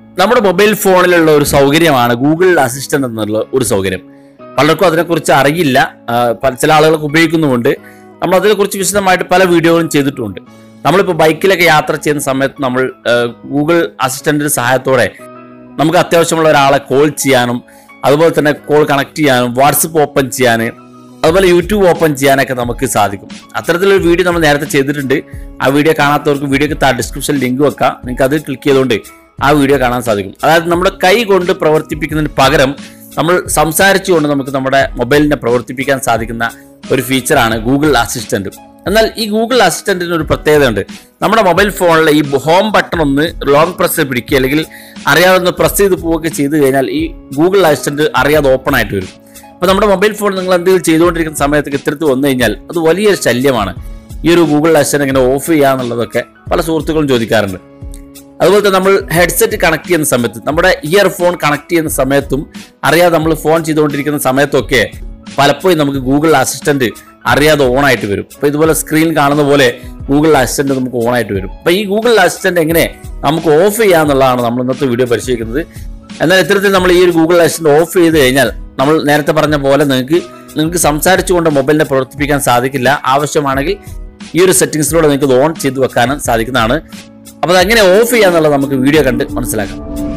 നമ്മുടെ മൊബൈൽ ഫോണിലുള്ള ഒരു സൗകര്യമാണ് ഗൂഗിൾ അസിസ്റ്റന്റ് എന്നുള്ള ഒരു സൗകര്യം പലർക്കും അതിനെക്കുറിച്ച് അറിയില്ല ആ, പല- ചില ആളുകൾക്ക് ഉപയോഗിക്കുന്നുമുണ്ട് നമ്മൾ അതിനെക്കുറിച്ച് വിശദമായിട്ട് പല വീഡിയോകളും ചെയ്തിട്ടുണ്ട് നമ്മളിപ്പോൾ ബൈക്കിലൊക്കെ യാത്ര ചെയ്യുന്ന സമയത്ത് നമ്മൾ ആ, ഗൂഗിൾ അസിസ്റ്റന്റിന്റെ സഹായത്തോടെ നമുക്ക് അത്യാവശ്യമുള്ള ഒരാളെ കോൾ ചെയ്യാനും അതുപോലെ തന്നെ കോൾ കണക്ട് ചെയ്യാനും വാട്സപ്പ് ഓപ്പൺ ചെയ്യാൻ അതുപോലെ യൂട്യൂബ് ഓപ്പൺ ചെയ്യാനൊക്കെ നമുക്ക് സാധിക്കും അത്തരത്തിലൊരു വീഡിയോ നമ്മൾ നേരത്തെ ചെയ്തിട്ടുണ്ട് ആ വീഡിയോ കാണാത്തവർക്ക് വീഡിയോക്ക് താ ഡിസ്ക്രിപ്ഷനിൽ ലിങ്ക് വെക്കാം നിങ്ങൾക്ക് അത് ക്ലിക്ക് ചെയ്തുകൊണ്ട് ആ വീഡിയോ കാണാൻ സാധിക്കും അതായത് നമ്മുടെ കൈ കൊണ്ട് പ്രവർത്തിപ്പിക്കുന്നതിന് പകരം നമ്മൾ സംസാരിച്ചുകൊണ്ട് നമുക്ക് നമ്മുടെ മൊബൈലിനെ പ്രവർത്തിപ്പിക്കാൻ സാധിക്കുന്ന ഒരു ഫീച്ചറാണ് ഗൂഗിൾ അസിസ്റ്റന്റ് എന്നാൽ ഈ ഗൂഗിൾ അസിസ്റ്റന്റിന് ഒരു പ്രത്യേകത ഉണ്ട് നമ്മുടെ മൊബൈൽ ഫോണിലെ ഈ ഹോം ബട്ടൺ ഒന്ന് ലോങ് പ്രസ് പിടിക്കുക അല്ലെങ്കിൽ അറിയാതെ ഒന്ന് പ്രസ് ചെയ്ത് പോവുകയൊക്കെ ചെയ്ത് കഴിഞ്ഞാൽ ഈ ഗൂഗിൾ അസിസ്റ്റന്റ് അറിയാതെ ഓപ്പൺ ആയിട്ട് വരും അപ്പോൾ നമ്മുടെ മൊബൈൽ ഫോൺ നിങ്ങൾ എന്തെങ്കിലും ചെയ്തുകൊണ്ടിരിക്കുന്ന സമയത്ത് ഇത്തരത്തിൽ വന്നു കഴിഞ്ഞാൽ അത് വലിയൊരു ശല്യമാണ് ഈ ഒരു ഗൂഗിൾ അസിസ്റ്റന്റ് ഇങ്ങനെ ഓഫ് ചെയ്യുക എന്നുള്ളതൊക്കെ പല സുഹൃത്തുക്കളും ചോദിക്കാറുണ്ട് അതുപോലെ തന്നെ നമ്മൾ ഹെഡ്സെറ്റ് കണക്ട് ചെയ്യുന്ന സമയത്ത് നമ്മുടെ ഇയർ ഫോൺ കണക്ട് ചെയ്യുന്ന സമയത്തും അറിയാതെ നമ്മൾ ഫോൺ ചെയ്തുകൊണ്ടിരിക്കുന്ന സമയത്തൊക്കെ പലപ്പോഴും നമുക്ക് ഗൂഗിൾ അസിസ്റ്റന്റ് അറിയാതെ ഓൺ ആയിട്ട് വരും അപ്പോൾ ഇതുപോലെ സ്ക്രീൻ കാണുന്ന പോലെ ഗൂഗിൾ അസിസ്റ്റന്റ് നമുക്ക് ഓൺ ആയിട്ട് വരും അപ്പോൾ ഈ ഗൂഗിൾ അസിസ്റ്റന്റ് എങ്ങനെ നമുക്ക് ഓഫ് ചെയ്യാന്നുള്ളതാണ് നമ്മൾ ഇന്നത്തെ വീഡിയോ പരിശോധിക്കുന്നത് എന്നാൽ ഇത്തരത്തിൽ നമ്മൾ ഈ ഒരു ഗൂഗിൾ അസിസ്റ്റന്റ് ഓഫ് ചെയ്ത് കഴിഞ്ഞാൽ നമ്മൾ നേരത്തെ പറഞ്ഞ പോലെ നിങ്ങൾക്ക് നിങ്ങൾക്ക് സംസാരിച്ചുകൊണ്ട് മൊബൈലിനെ പ്രവർത്തിപ്പിക്കാൻ സാധിക്കില്ല ആവശ്യമാണെങ്കിൽ ഈ ഒരു സെറ്റിംഗ്സിലൂടെ നിങ്ങൾക്ക് ഇത് ഓൺ ചെയ്ത് വെക്കാനും സാധിക്കുന്നതാണ് അപ്പോൾ അതെങ്ങനെ ഓഫ് ചെയ്യാന്നുള്ളത് നമുക്ക് വീഡിയോ കണ്ട് മനസ്സിലാക്കാം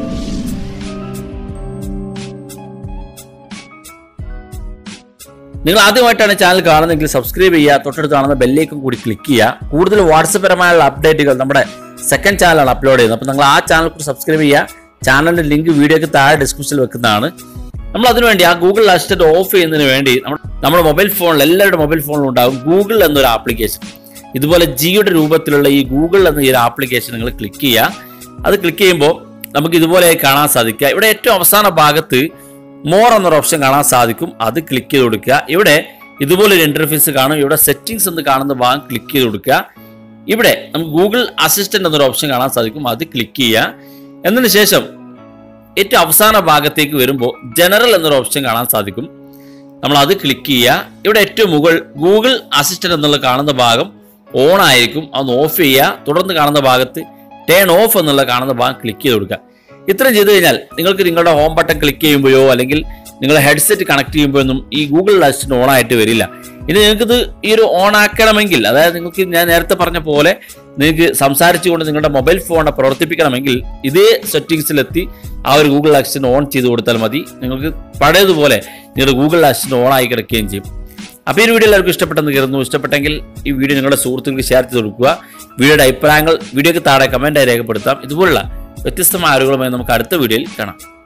നിങ്ങൾ ആദ്യമായിട്ടാണ് ചാനൽ കാണുന്നതെങ്കിൽ സബ്സ്ക്രൈബ് ചെയ്യുക തൊട്ടടുത്ത് കാണുന്ന ബെല്ലേക്കും കൂടി ക്ലിക്ക് ചെയ്യുക കൂടുതൽ വാട്സപ്പ് പരമായുള്ള അപ്ഡേറ്റുകൾ നമ്മുടെ സെക്കൻഡ് ചാനലാണ് അപ്ലോഡ് ചെയ്യുന്നത് അപ്പോൾ നിങ്ങൾ ആ ചാനൽ കൂടി സബ്സ്ക്രൈബ് ചെയ്യുക ചാനലിന്റെ ലിങ്ക് വീഡിയോക്ക് താഴെ ഡിസ്ക്രിപ്ഷനിൽ വെക്കുന്നതാണ് നമ്മൾ അതിനുവേണ്ടി ആ ഗൂഗിൾ അസിസ്റ്റന്റ് ഓഫ് ചെയ്യുന്നതിന് വേണ്ടി നമ്മൾ നമ്മുടെ മൊബൈൽ ഫോണിൽ എല്ലാവരുടെ മൊബൈൽ ഫോണിലും ഉണ്ടാകും ഗൂഗിൾ എന്നൊരു ആപ്ലിക്കേഷൻ ഇതുപോലെ ജിയുടെ രൂപത്തിലുള്ള ഈ ഗൂഗിൾ എന്ന ഈ ഒരു ആപ്ലിക്കേഷൻ നിങ്ങൾ ക്ലിക്ക് ചെയ്യുക അത് ക്ലിക്ക് ചെയ്യുമ്പോൾ നമുക്ക് ഇതുപോലെ കാണാൻ സാധിക്കുക ഇവിടെ ഏറ്റവും അവസാന ഭാഗത്ത് മോർ എന്നൊരു ഓപ്ഷൻ കാണാൻ സാധിക്കും അത് ക്ലിക്ക് ചെയ്ത് കൊടുക്കുക ഇവിടെ ഇതുപോലെ ഒരു ഇന്റർഫേസ് കാണും ഇവിടെ സെറ്റിംഗ്സ് എന്ന് കാണുന്ന ഭാഗം ക്ലിക്ക് ചെയ്ത് കൊടുക്കുക ഇവിടെ നമുക്ക് ഗൂഗിൾ അസിസ്റ്റന്റ് എന്നൊരു ഓപ്ഷൻ കാണാൻ സാധിക്കും അത് ക്ലിക്ക് ചെയ്യുക എന്നതിന് ശേഷം ഏറ്റവും അവസാന ഭാഗത്തേക്ക് വരുമ്പോൾ ജനറൽ എന്നൊരു ഓപ്ഷൻ കാണാൻ സാധിക്കും നമ്മൾ അത് ക്ലിക്ക് ചെയ്യുക ഇവിടെ ഏറ്റവും മുകൾ ഗൂഗിൾ അസിസ്റ്റന്റ് എന്നുള്ള കാണുന്ന ഭാഗം ഓൺ ആയിരിക്കും അതൊന്ന് ഓഫ് ചെയ്യുക തുടർന്ന് കാണുന്ന ഭാഗത്ത് ടേൺ ഓഫ് എന്നുള്ള കാണുന്ന ഭാഗം ക്ലിക്ക് ചെയ്ത് കൊടുക്കുക ഇത്രയും ചെയ്ത് കഴിഞ്ഞാൽ നിങ്ങൾക്ക് നിങ്ങളുടെ ഹോം ബട്ടൺ ക്ലിക്ക് ചെയ്യുമ്പോഴോ അല്ലെങ്കിൽ നിങ്ങളുടെ ഹെഡ്സെറ്റ് കണക്ട് ചെയ്യുമ്പോഴൊന്നും ഈ ഗൂഗിൾ അസിസ്റ്റന്റ് ഓൺ ആയിട്ട് വരില്ല ഇനി നിങ്ങൾക്കിത് ഈ ഒരു ഓൺ ആക്കണമെങ്കിൽ അതായത് നിങ്ങൾക്ക് ഞാൻ നേരത്തെ പറഞ്ഞ പോലെ നിങ്ങൾക്ക് സംസാരിച്ചുകൊണ്ട് നിങ്ങളുടെ മൊബൈൽ ഫോണിനെ പ്രവർത്തിപ്പിക്കണമെങ്കിൽ ഇതേ സെറ്റിംഗ്സിലെത്തി ആ ഒരു ഗൂഗിൾ അസിസ്റ്റന്റ് ഓൺ ചെയ്ത് കൊടുത്താൽ മതി നിങ്ങൾക്ക് പഴയതുപോലെ നിങ്ങളുടെ ഗൂഗിൾ അസിസ്റ്റന്റ് ഓൺ ആയി കിടക്കുകയും ചെയ്യും അപ്പോൾ ഈ വീഡിയോ എല്ലാവർക്കും ഇഷ്ടപ്പെട്ടെന്ന് കരുതുന്നു ഇഷ്ടപ്പെട്ടെങ്കിൽ ഈ വീഡിയോ നിങ്ങളുടെ സുഹൃത്തുക്കൾക്ക് ഷെയർ ചെയ്ത് കൊടുക്കുക വീഡിയോയുടെ അഭിപ്രായങ്ങൾ വീഡിയോക്ക് താഴെ കമൻറ്റായി രേഖപ്പെടുത്താം ഇതുപോലുള്ള വ്യത്യസ്തമായ അറിവുകളുമായി നമുക്ക് അടുത്ത വീഡിയോയിൽ കാണാം